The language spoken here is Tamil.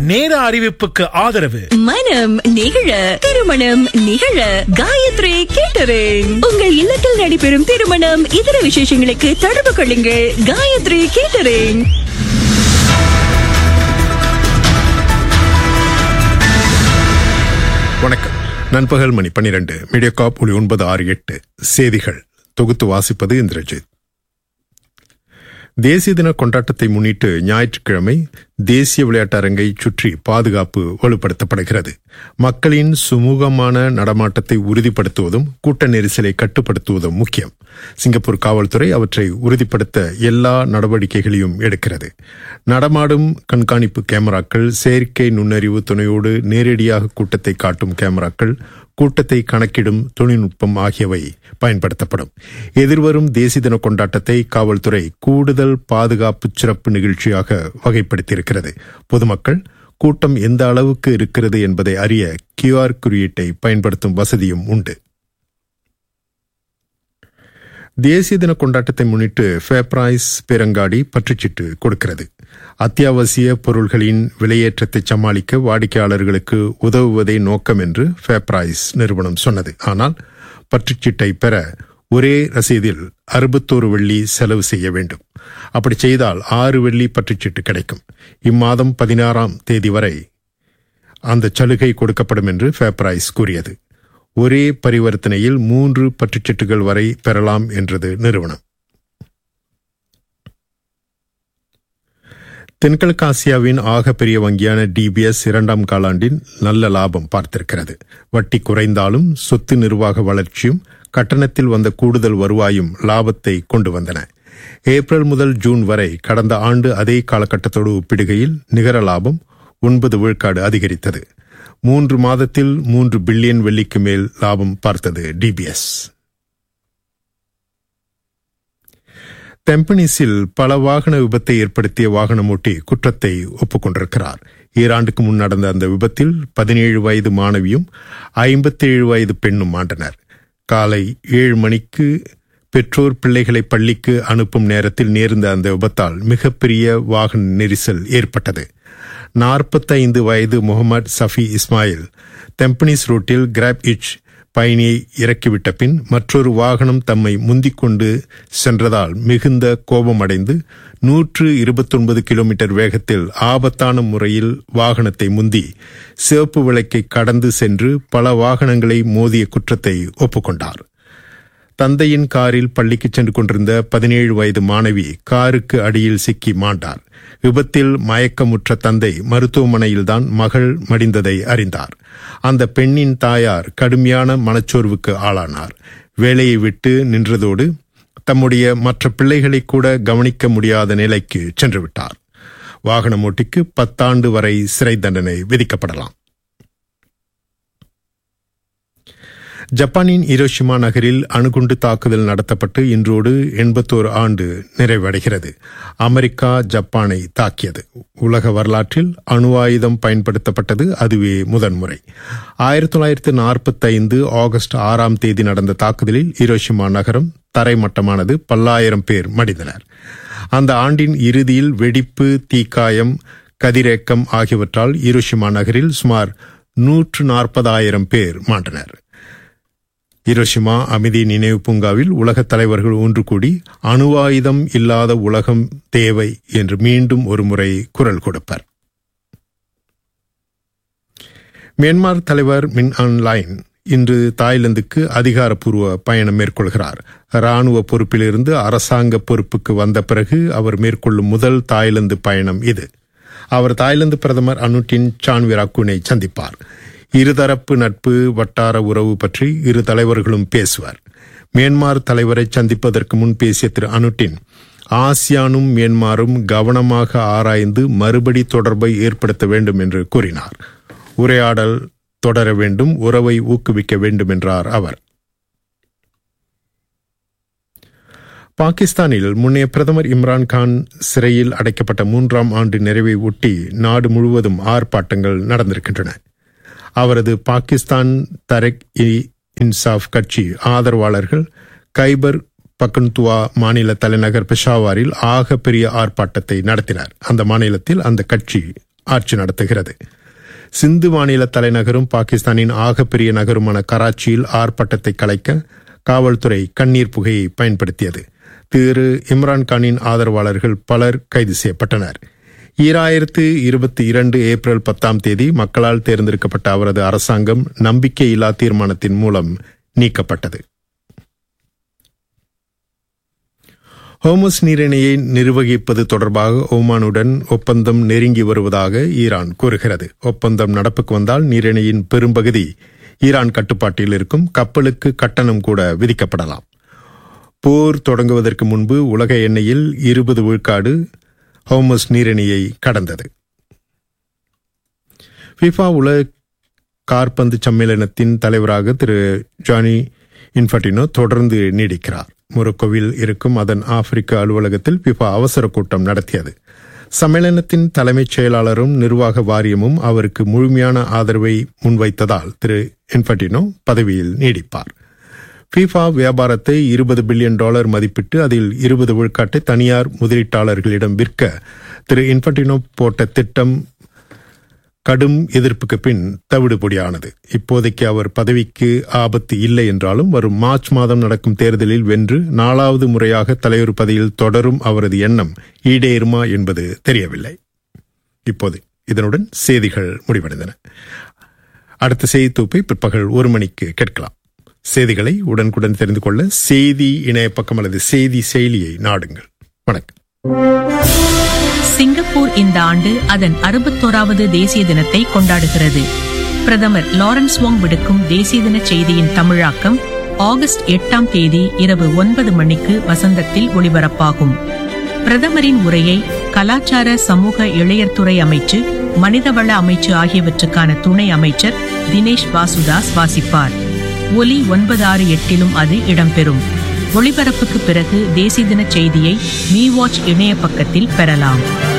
நேர அறிவிப்புக்கு ஆதரவு மனம் நிகழ திருமணம் நிகழ காயத்ரி கேட்டரிங் உங்கள் இல்லத்தில் நடைபெறும் திருமணம் இதர விசேஷங்களுக்கு தொடர்பு கொள்ளுங்கள் காயத்ரி கேட்டரிங் வணக்கம் நண்பகல் மணி பன்னிரண்டு மீடியா காப் ஒளி ஒன்பது ஆறு எட்டு செய்திகள் தொகுத்து வாசிப்பது இந்திரஜித் தேசிய தின கொண்டாட்டத்தை முன்னிட்டு ஞாயிற்றுக்கிழமை தேசிய விளையாட்டு அரங்கை சுற்றி பாதுகாப்பு வலுப்படுத்தப்படுகிறது மக்களின் சுமூகமான நடமாட்டத்தை உறுதிப்படுத்துவதும் கூட்ட நெரிசலை கட்டுப்படுத்துவதும் முக்கியம் சிங்கப்பூர் காவல்துறை அவற்றை உறுதிப்படுத்த எல்லா நடவடிக்கைகளையும் எடுக்கிறது நடமாடும் கண்காணிப்பு கேமராக்கள் செயற்கை நுண்ணறிவு துணையோடு நேரடியாக கூட்டத்தை காட்டும் கேமராக்கள் கூட்டத்தை கணக்கிடும் தொழில்நுட்பம் ஆகியவை பயன்படுத்தப்படும் எதிர்வரும் தேசிய தின கொண்டாட்டத்தை காவல்துறை கூடுதல் பாதுகாப்பு சிறப்பு நிகழ்ச்சியாக வகைப்படுத்தியிருக்கிறது பொதுமக்கள் கூட்டம் எந்த அளவுக்கு இருக்கிறது என்பதை அறிய கியூஆர் குறியீட்டை பயன்படுத்தும் வசதியும் உண்டு தேசிய தின கொண்டாட்டத்தை முன்னிட்டு ஃபேப்ராய்ஸ் பேரங்காடி பற்றுச்சீட்டு கொடுக்கிறது அத்தியாவசிய பொருள்களின் விலையேற்றத்தை சமாளிக்க வாடிக்கையாளர்களுக்கு உதவுவதே நோக்கம் என்று ஃபேப்ராய்ஸ் நிறுவனம் சொன்னது ஆனால் பற்றுச்சீட்டை பெற ஒரே ரசீதில் அறுபத்தோரு வெள்ளி செலவு செய்ய வேண்டும் அப்படி செய்தால் ஆறு வெள்ளி பற்றுச்சீட்டு கிடைக்கும் இம்மாதம் பதினாறாம் தேதி வரை அந்த சலுகை கொடுக்கப்படும் என்று ஃபேப்ராய்ஸ் கூறியது ஒரே பரிவர்த்தனையில் மூன்று பற்றுச்சீட்டுகள் வரை பெறலாம் என்றது நிறுவனம் தென்கிழக்காசியாவின் ஆக பெரிய வங்கியான டிபிஎஸ் இரண்டாம் காலாண்டில் நல்ல லாபம் பார்த்திருக்கிறது வட்டி குறைந்தாலும் சொத்து நிர்வாக வளர்ச்சியும் கட்டணத்தில் வந்த கூடுதல் வருவாயும் லாபத்தை கொண்டு வந்தன ஏப்ரல் முதல் ஜூன் வரை கடந்த ஆண்டு அதே காலகட்டத்தோடு ஒப்பிடுகையில் நிகர லாபம் ஒன்பது விழுக்காடு அதிகரித்தது மூன்று மாதத்தில் மூன்று பில்லியன் வெள்ளிக்கு மேல் லாபம் பார்த்தது டிபிஎஸ் தெம்பனிஸில் பல வாகன விபத்தை ஏற்படுத்திய வாகனமோட்டி குற்றத்தை ஒப்புக்கொண்டிருக்கிறார் ஈராண்டுக்கு முன் நடந்த அந்த விபத்தில் பதினேழு வயது மாணவியும் ஐம்பத்தேழு வயது பெண்ணும் மாண்டனர் காலை ஏழு மணிக்கு பெற்றோர் பிள்ளைகளை பள்ளிக்கு அனுப்பும் நேரத்தில் நேர்ந்த அந்த விபத்தால் மிகப்பெரிய வாகன நெரிசல் ஏற்பட்டது நாற்பத்தைந்து வயது முகமது சஃபி இஸ்மாயில் தெம்பனிஸ் ரோட்டில் கிராப் இச் பயணியை இறக்கிவிட்ட பின் மற்றொரு வாகனம் தம்மை முந்திக் கொண்டு சென்றதால் மிகுந்த கோபமடைந்து நூற்று இருபத்தொன்பது கிலோமீட்டர் வேகத்தில் ஆபத்தான முறையில் வாகனத்தை முந்தி சிவப்பு விளக்கை கடந்து சென்று பல வாகனங்களை மோதிய குற்றத்தை ஒப்புக்கொண்டார் தந்தையின் காரில் பள்ளிக்கு சென்று கொண்டிருந்த பதினேழு வயது மாணவி காருக்கு அடியில் சிக்கி மாண்டார் விபத்தில் மயக்கமுற்ற தந்தை மருத்துவமனையில்தான் மகள் மடிந்ததை அறிந்தார் அந்த பெண்ணின் தாயார் கடுமையான மனச்சோர்வுக்கு ஆளானார் வேலையை விட்டு நின்றதோடு தம்முடைய மற்ற பிள்ளைகளை கூட கவனிக்க முடியாத நிலைக்கு சென்று விட்டார் வாகன ஓட்டிக்கு பத்தாண்டு வரை சிறை தண்டனை விதிக்கப்படலாம் ஜப்பானின் இரோஷிமா நகரில் அணுகுண்டு தாக்குதல் நடத்தப்பட்டு இன்றோடு எண்பத்தோரு ஆண்டு நிறைவடைகிறது அமெரிக்கா ஜப்பானை தாக்கியது உலக வரலாற்றில் அணு ஆயுதம் பயன்படுத்தப்பட்டது அதுவே முதன்முறை ஆயிரத்தி தொள்ளாயிரத்து நாற்பத்தைந்து ஆகஸ்ட் ஆறாம் தேதி நடந்த தாக்குதலில் இரோஷிமா நகரம் தரைமட்டமானது பல்லாயிரம் பேர் மடிந்தனர் அந்த ஆண்டின் இறுதியில் வெடிப்பு தீக்காயம் கதிரேக்கம் ஆகியவற்றால் இரோஷிமா நகரில் சுமார் நூற்று நாற்பதாயிரம் பேர் மாண்டனர் ஹிரோஷிமா அமைதி நினைவு பூங்காவில் உலகத் தலைவர்கள் ஒன்று கூடி அணு ஆயுதம் இல்லாத உலகம் தேவை என்று மீண்டும் ஒருமுறை குரல் கொடுப்பர் மியான்மர் தலைவர் மின் ஆன் லைன் இன்று தாய்லாந்துக்கு அதிகாரப்பூர்வ பயணம் மேற்கொள்கிறார் ராணுவ பொறுப்பிலிருந்து அரசாங்க பொறுப்புக்கு வந்த பிறகு அவர் மேற்கொள்ளும் முதல் தாய்லாந்து பயணம் இது அவர் தாய்லாந்து பிரதமர் அனுட்டின் சான்விராக்குனை சந்திப்பார் இருதரப்பு நட்பு வட்டார உறவு பற்றி இரு தலைவர்களும் பேசுவார் மியான்மர் தலைவரை சந்திப்பதற்கு முன் பேசிய திரு அனுட்டின் ஆசியானும் மியான்மரும் கவனமாக ஆராய்ந்து மறுபடி தொடர்பை ஏற்படுத்த வேண்டும் என்று கூறினார் உரையாடல் தொடர வேண்டும் உறவை ஊக்குவிக்க வேண்டும் என்றார் அவர் பாகிஸ்தானில் முன்னைய பிரதமர் இம்ரான் கான் சிறையில் அடைக்கப்பட்ட மூன்றாம் ஆண்டு நிறைவை ஒட்டி நாடு முழுவதும் ஆர்ப்பாட்டங்கள் நடந்திருக்கின்றன அவரது பாகிஸ்தான் தரெக் இ இன்சாஃப் கட்சி ஆதரவாளர்கள் கைபர் பக்கன்துவா மாநில தலைநகர் பெஷாவாரில் ஆக பெரிய ஆர்ப்பாட்டத்தை நடத்தினர் அந்த மாநிலத்தில் அந்த கட்சி ஆட்சி நடத்துகிறது சிந்து மாநில தலைநகரும் பாகிஸ்தானின் ஆகப்பெரிய நகருமான கராச்சியில் ஆர்ப்பாட்டத்தை கலைக்க காவல்துறை கண்ணீர் புகையை பயன்படுத்தியது திரு இம்ரான்கானின் ஆதரவாளர்கள் பலர் கைது செய்யப்பட்டனர் ஈராயிரத்து இருபத்தி இரண்டு ஏப்ரல் பத்தாம் தேதி மக்களால் தேர்ந்தெடுக்கப்பட்ட அவரது அரசாங்கம் நம்பிக்கையில்லா தீர்மானத்தின் மூலம் நீக்கப்பட்டது ஹோமஸ் நீரிணையை நிர்வகிப்பது தொடர்பாக ஓமானுடன் ஒப்பந்தம் நெருங்கி வருவதாக ஈரான் கூறுகிறது ஒப்பந்தம் நடப்புக்கு வந்தால் நீரிணையின் பெரும்பகுதி ஈரான் கட்டுப்பாட்டில் இருக்கும் கப்பலுக்கு கட்டணம் கூட விதிக்கப்படலாம் போர் தொடங்குவதற்கு முன்பு உலக எண்ணெயில் இருபது விழுக்காடு ஹோமஸ் நீரிணையை கடந்தது ஃபிஃபா உலக கார்பந்து சம்மேளனத்தின் தலைவராக திரு ஜானி இன்ஃபட்டினோ தொடர்ந்து நீடிக்கிறார் மொரோக்கோவில் இருக்கும் அதன் ஆப்பிரிக்க அலுவலகத்தில் பிஃபா அவசர கூட்டம் நடத்தியது சம்மேளனத்தின் தலைமைச் செயலாளரும் நிர்வாக வாரியமும் அவருக்கு முழுமையான ஆதரவை முன்வைத்ததால் திரு இன்ஃபட்டினோ பதவியில் நீடிப்பார் ஃபீஃபா வியாபாரத்தை இருபது பில்லியன் டாலர் மதிப்பிட்டு அதில் இருபது விழுக்காட்டை தனியார் முதலீட்டாளர்களிடம் விற்க திரு இன்ஃபட்டினோ போட்ட திட்டம் கடும் எதிர்ப்புக்கு பின் தவிடுபொடியானது இப்போதைக்கு அவர் பதவிக்கு ஆபத்து இல்லை என்றாலும் வரும் மார்ச் மாதம் நடக்கும் தேர்தலில் வென்று நாலாவது முறையாக தலைவர் பதவியில் தொடரும் அவரது எண்ணம் ஈடேறுமா என்பது தெரியவில்லை இப்போது இதனுடன் செய்திகள் முடிவடைந்தன அடுத்த செய்தி தொகுப்பை பிற்பகல் ஒரு மணிக்கு கேட்கலாம் செய்திகளை உடனுக்குடன் தெரிந்து கொள்ள செய்தி இணைய பக்கம் அல்லது செய்தி செயலியை நாடுங்கள் வணக்கம் சிங்கப்பூர் இந்த ஆண்டு அதன் அறுபத்தோராவது தேசிய தினத்தை கொண்டாடுகிறது பிரதமர் லாரன்ஸ் வாங் விடுக்கும் தேசிய தின செய்தியின் தமிழாக்கம் ஆகஸ்ட் எட்டாம் தேதி இரவு ஒன்பது மணிக்கு வசந்தத்தில் ஒளிபரப்பாகும் பிரதமரின் உரையை கலாச்சார சமூக இளையர்துறை அமைச்சு மனிதவள அமைச்சு ஆகியவற்றுக்கான துணை அமைச்சர் தினேஷ் வாசுதாஸ் வாசிப்பார் ஒலி ஒன்பது ஆறு எட்டிலும் அது இடம்பெறும் ஒளிபரப்புக்கு பிறகு தேசிய தின செய்தியை மீ வாட்ச் இணைய பக்கத்தில் பெறலாம்